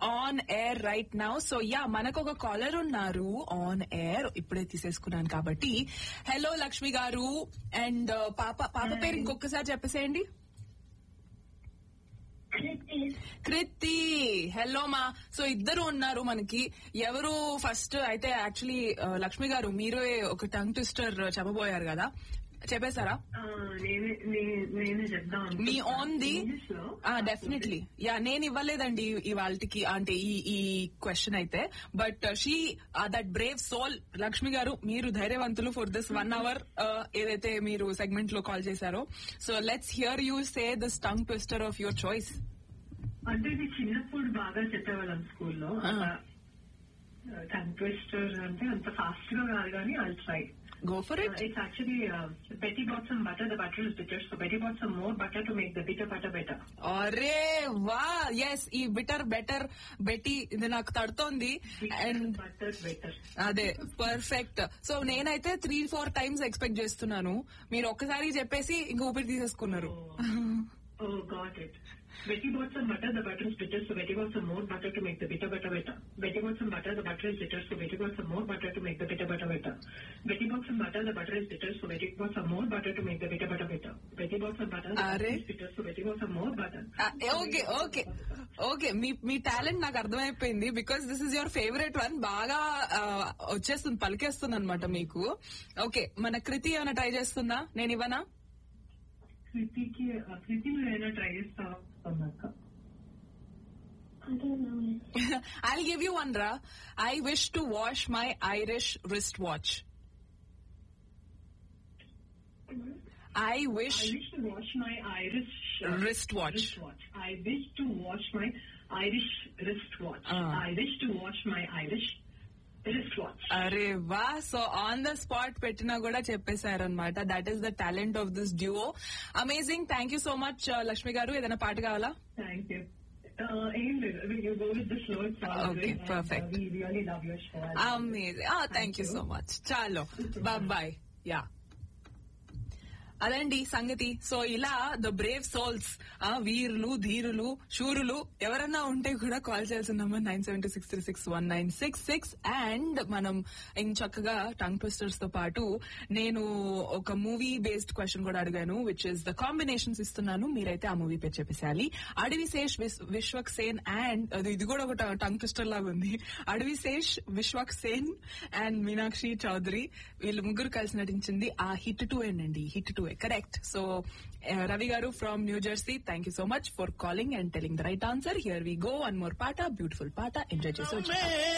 On air right now so yeah మనకు ఒక caller ఉన్నారు ఆన్ ఎయిర్ ఇప్పుడే తీసేసుకున్నాను కాబట్టి హలో లక్ష్మి గారు అండ్ పాప పాప పేరు ఇంకొకసారి చెప్పేసేయండి కృతి హలో మా సో ఇద్దరు ఉన్నారు మనకి ఎవరు ఫస్ట్ అయితే యాక్చువల్లీ లక్ష్మి గారు మీరే ఒక టంగ్ ట్విస్టర్ చెప్పబోయారు కదా చెప్పేశారా ఆ, నేనే నే- నేనే చెప్దాం మీ ఓన్ ది ఇంగ్లీష్ లో డెఫినెట్లీ యా నేను ఇవ్వలేదండి ఇవాళకి అంటే ఈ ఈ క్వశ్చన్ అయితే but she that brave soul Lakshmi garu మీరు ధైర్యవంతులు ఫర్ దిస్ వన్ అవర్ ఏదైతే మీరు సెగ్మెంట్ లో కాల్ చేశారో so let's hear you say this tongue twister of your choice అంటే ఇది చిన్నప్పుడు బాగా చెప్పేవాళ్ళం స్కూల్లో కంట్వెస్టర్ అంటే అంత ఫాస్ట్ గా కాదు కానీ I'll try go for it it's actually Betty bought some butter the butter is bitter so Betty bought some more butter to make the bitter butter better అరే వా ఎస్ ఈ బిటర్ బెటర్ బెట్టి ఇది నాకు తడుతోంది అండ్ బటర్ బెటర్ అదే perfect so నేనైతే three four times expect చేస్తున్నాను మీరు ఒక్కసారి చెప్పేసి ఇంక ఊపిరి తీసేసుకున్నారు oh got it Betty bought some butter, the butter is bitter, so Betty bought some more butter to make the bitter butter better. Betty bought some butter, the butter is bitter, so Betty bought some more butter to make the bitter butter better. Betty bought some butter, the butter is bitter, so Betty bought some more butter to make the bitter butter better. Betty bought some butter, the butter Are? is bitter, so Betty bought some more butter. Okay okay okay మీ మీ talent నాకు అర్థమైపోయింది because this is your favourite one బాగా ఆ, వచ్చేస్తుంది పలికేస్తుంది అనమాట మీకు okay మన కృతి ఏమైనా ట్రై చేస్తుందా నేను ఇవ్వనా కృతికి కృతి నువ్వు ఏమైనా ట్రై చేస్తావా అన్నాక ఐ గివ్ యూ వన్ రా I wish to wash my Irish wrist watch I wish I wish to wash my Irish uh, Wristwatch. wristwatch. I wish to wash my Irish wristwatch. Ah. I wish to wash my Irish wristwatch. అరే వా so on the spot పెట్టినా కూడా చెప్పేశారనమాట that is the talent of this duo amazing thank you so much Lakshmi garu ఏదైనా పాట కావాలా Thank you. Uh, aim it. You go with the flow. It's all Okay, good. And, perfect. uh, we really love your show. Amazing thank you so much చాలో bye yeah అదండి సంగతి so ఇలా the Brave souls ఆ వీరులు ధీరులు శూరులు ఎవరన్నా ఉంటే కూడా call చేయాల్సిన number nine seven two six three six one nine six six and మనం ఇంక చక్కగా టంగ్ ట్విస్టర్స్ తో పాటు నేను ఒక మూవీ బేస్డ్ క్వశ్చన్ కూడా అడిగాను విచ్ ఇస్ ద కాంబినేషన్స్ ఇస్తున్నాను మీరైతే ఆ మూవీ పేరు చెప్పేసేయాలి అడవి శేష్ విస్- విశ్వక్ సేన్ అండ్ అది ఇది కూడా ఒక టంగ్ ట్విస్టర్ లాగా ఉంది అడవి శేష్ విశ్వక్ సేన్ అండ్ మీనాక్షి చౌదరి వీళ్ళు ముగ్గురు కలిసి నటించింది ఆ హిట్ టూ అండి hit two correct so Ravi garu from New Jersey thank you so much for calling and telling the right answer here we go one more పాట బ్యూటిఫుల్ పాట ఎంజాయ్ చేసి వచ్చేద్దాం.